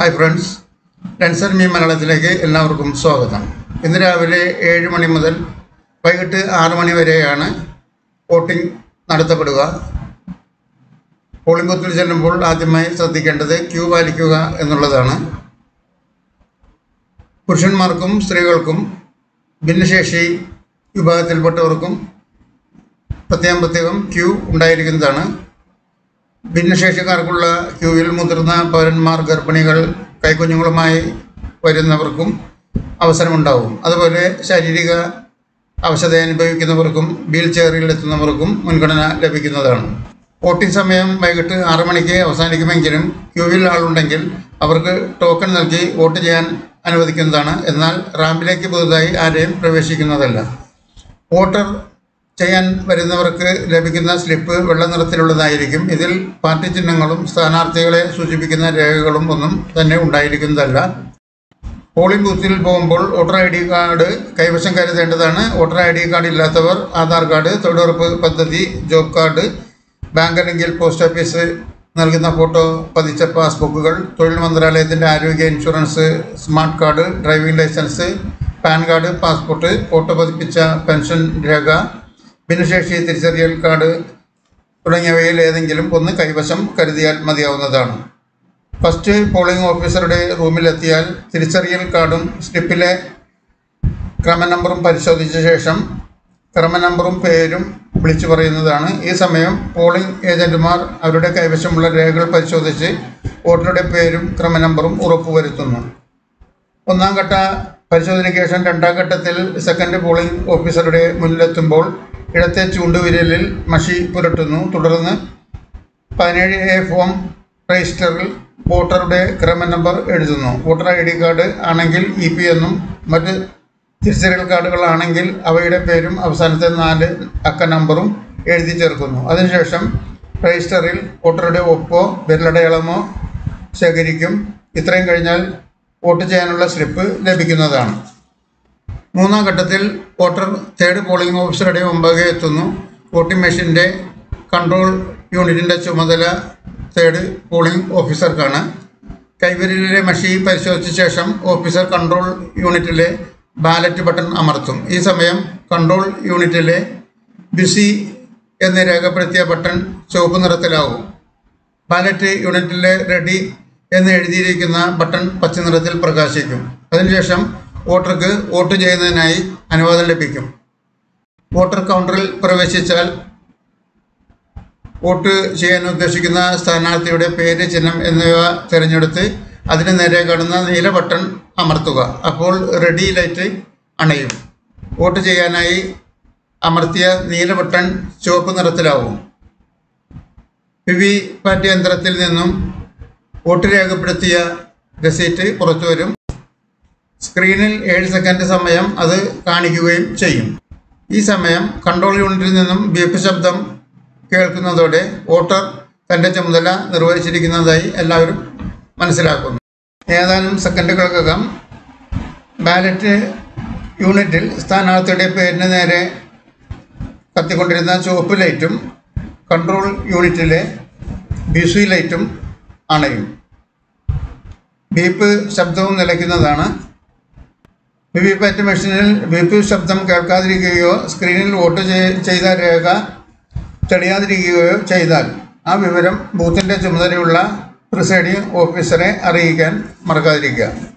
hi friends ലെൻസർ me മലയാളത്തിലേക്ക് എല്ലാവർക്കും സ്വാഗതം ഇന്ന് രാവിലെ ഏഴ് മണി മുതൽ വൈകിട്ട് ആറ് മണി വരെയാണ് വോട്ടിംഗ് നടത്തപ്പെടുക പോളിംഗ് ബൂത്തിൽ ചെല്ലുമ്പോൾ ആദ്യമായി ശ്രദ്ധിക്കേണ്ടത് ക്യൂ പാലിക്കുക എന്നുള്ളതാണ് പുരുഷന്മാർക്കും സ്ത്രീകൾക്കും ഭിന്നശേഷി വിഭാഗത്തിൽപ്പെട്ടവർക്കും പ്രത്യേകം പ്രത്യേകം ക്യൂ ഉണ്ടായിരിക്കുന്നതാണ് ഭിന്നശേഷിക്കാർക്കുള്ള ക്യൂവിൽ മുതിർന്ന പൗരന്മാർ ഗർഭിണികൾ കൈക്കുഞ്ഞുങ്ങളുമായി വരുന്നവർക്കും അവസരമുണ്ടാവും അതുപോലെ ശാരീരിക അവശത അനുഭവിക്കുന്നവർക്കും വീൽ ചെയറിൽ എത്തുന്നവർക്കും മുൻഗണന ലഭിക്കുന്നതാണ് വോട്ടിംഗ് സമയം വൈകിട്ട് ആറ് മണിക്ക് അവസാനിക്കുമെങ്കിലും ക്യൂവിൽ ആളുണ്ടെങ്കിൽ അവർക്ക് ടോക്കൺ നൽകി വോട്ട് ചെയ്യാൻ അനുവദിക്കുന്നതാണ് എന്നാൽ റാമ്പിലേക്ക് പുതുതായി ആരെയും പ്രവേശിക്കുന്നതല്ല വോട്ടർ ചെയ്യാൻ വരുന്നവർക്ക് ലഭിക്കുന്ന സ്ലിപ്പ് വെള്ള നിറത്തിലുള്ളതായിരിക്കും ഇതിൽ പാർട്ടി ചിഹ്നങ്ങളും സ്ഥാനാർത്ഥികളെ സൂചിപ്പിക്കുന്ന രേഖകളും ഒന്നും തന്നെ ഉണ്ടായിരിക്കുന്നതല്ല പോളിംഗ് ബൂത്തിൽ പോകുമ്പോൾ വോട്ടർ ഐ ഡി കാർഡ് കൈവശം കരുതേണ്ടതാണ് വോട്ടർ ഐ ഡി കാർഡ് ഇല്ലാത്തവർ ആധാർ കാർഡ് തൊഴിലുറപ്പ് പദ്ധതി ജോബ് കാർഡ് ബാങ്ക് അല്ലെങ്കിൽ പോസ്റ്റ് ഓഫീസ് നൽകുന്ന ഫോട്ടോ പതിച്ച പാസ്ബുക്കുകൾ തൊഴിൽ മന്ത്രാലയത്തിൻ്റെ ആരോഗ്യ insurance smart card driving licence PAN card passport photo പതിപ്പിച്ച പെൻഷൻ രേഖ ഭിന്നശേഷി തിരിച്ചറിയൽ കാർഡ് തുടങ്ങിയവയിൽ ഏതെങ്കിലും ഒന്ന് കൈവശം കരുതിയാൽ മതിയാവുന്നതാണ് ഫസ്റ്റ് പോളിംഗ് ഓഫീസറുടെ റൂമിലെത്തിയാൽ തിരിച്ചറിയൽ കാർഡും സ്ലിപ്പിലെ ക്രമനമ്പറും പരിശോധിച്ച ശേഷം ക്രമനമ്പറും പേരും വിളിച്ചു പറയുന്നതാണ് ഈ സമയം പോളിംഗ് ഏജന്റുമാർ അവരുടെ കൈവശമുള്ള രേഖകൾ പരിശോധിച്ച് വോട്ടറുടെ പേരും ക്രമനമ്പറും ഉറപ്പുവരുത്തുന്നു ഒന്നാം ഘട്ട പരിശോധനയ്ക്ക് ശേഷം രണ്ടാം ഘട്ടത്തിൽ സെക്കൻഡ് പോളിംഗ് ഓഫീസറുടെ മുന്നിലെത്തുമ്പോൾ ഇടത്തെ ചൂണ്ടുവിരലിൽ മഷി പുരട്ടുന്നു തുടർന്ന് പതിനേഴ് എ ഫോം രജിസ്റ്ററിൽ വോട്ടറുടെ ക്രമ നമ്പർ എഴുതുന്നു വോട്ടർ ഐ ഡി കാർഡ് ആണെങ്കിൽ ഇ പി എന്നും മറ്റ് തിരിച്ചറിയൽ കാർഡുകളാണെങ്കിൽ അവയുടെ പേരും അവസാനത്തെ നാല് അക്ക നമ്പറും എഴുതി ചേർക്കുന്നു അതിനുശേഷം രജിസ്റ്ററിൽ വോട്ടറുടെ ഒപ്പോ വിരലടയാളമോ ശേഖരിക്കും ഇത്രയും കഴിഞ്ഞാൽ വോട്ട് ചെയ്യാനുള്ള സ്ലിപ്പ് ലഭിക്കുന്നതാണ് മൂന്നാം ഘട്ടത്തിൽ വോട്ടർ തേർഡ് പോളിംഗ് ഓഫീസറുടെ മുമ്പാകെ എത്തുന്നു വോട്ടിംഗ് മെഷീൻ്റെ കൺട്രോൾ യൂണിറ്റിൻ്റെ ചുമതല തേർഡ് പോളിംഗ് ഓഫീസർക്കാണ് കൈവിരലിലെ മഷി പരിശോധിച്ച ശേഷം ഓഫീസർ കൺട്രോൾ യൂണിറ്റിലെ ബാലറ്റ് ബട്ടൺ അമർത്തും ഈ സമയം കൺട്രോൾ യൂണിറ്റിലെ ബിസി എന്ന് രേഖപ്പെടുത്തിയ ബട്ടൺ ചുവപ്പ് നിറത്തിലാവും ബാലറ്റ് യൂണിറ്റിലെ റെഡി എന്ന് എഴുതിയിരിക്കുന്ന ബട്ടൺ പച്ച നിറത്തിൽ പ്രകാശിക്കും അതിനുശേഷം വോട്ടർക്ക് വോട്ട് ചെയ്യുന്നതിനായി അനുവാദം ലഭിക്കും വോട്ടർ കൗണ്ടറിൽ പ്രവേശിച്ചാൽ വോട്ട് ചെയ്യാൻ ഉദ്ദേശിക്കുന്ന സ്ഥാനാർത്ഥിയുടെ പേര് ചിഹ്നം എന്നിവ തിരഞ്ഞെടുത്ത് അതിന് നേരെ കാണുന്ന നീല ബട്ടൺ അമർത്തുക അപ്പോൾ റെഡി ലൈറ്റ് അണയും വോട്ട് ചെയ്യാനായി അമർത്തിയ നീല ബട്ടൺ ചുവപ്പ് നിറത്തിലാവും വി വി പാറ്റ് യന്ത്രത്തിൽ നിന്നും വോട്ട് രേഖപ്പെടുത്തിയ രസീറ്റ് പുറത്തു വരും സ്ക്രീനിൽ ഏഴ് സെക്കൻഡ് സമയം അത് കാണിക്കുകയും ചെയ്യും ഈ സമയം കൺട്രോൾ യൂണിറ്റിൽ നിന്നും ബീപ്പ് ശബ്ദം കേൾക്കുന്നതോടെ വോട്ടർ തൻ്റെ ചുമതല നിർവഹിച്ചിരിക്കുന്നതായി എല്ലാവരും മനസ്സിലാക്കുന്നു ഏതാനും സെക്കൻഡുകൾക്കകം ബാലറ്റ് യൂണിറ്റിൽ സ്ഥാനാർത്ഥിയുടെ പേരിന് നേരെ കത്തിക്കൊണ്ടിരുന്ന ചുവപ്പ് ലൈറ്റും കൺട്രോൾ യൂണിറ്റിലെ ബിസി ലൈറ്റും അണയും ബീപ്പ് ശബ്ദവും നിലയ്ക്കുന്നതാണ് വി വി പാറ്റ് മെഷീനിൽ ബീപ്പ് ശബ്ദം കേൾക്കാതിരിക്കുകയോ സ്ക്രീനിൽ വോട്ട് ചെയ്ത രേഖ തെളിയാതിരിക്കുകയോ ചെയ്താൽ ആ വിവരം ബൂത്തിൻ്റെ ചുമതലയുള്ള പ്രിസൈഡിംഗ് ഓഫീസറെ അറിയിക്കാൻ മറക്കാതിരിക്കുക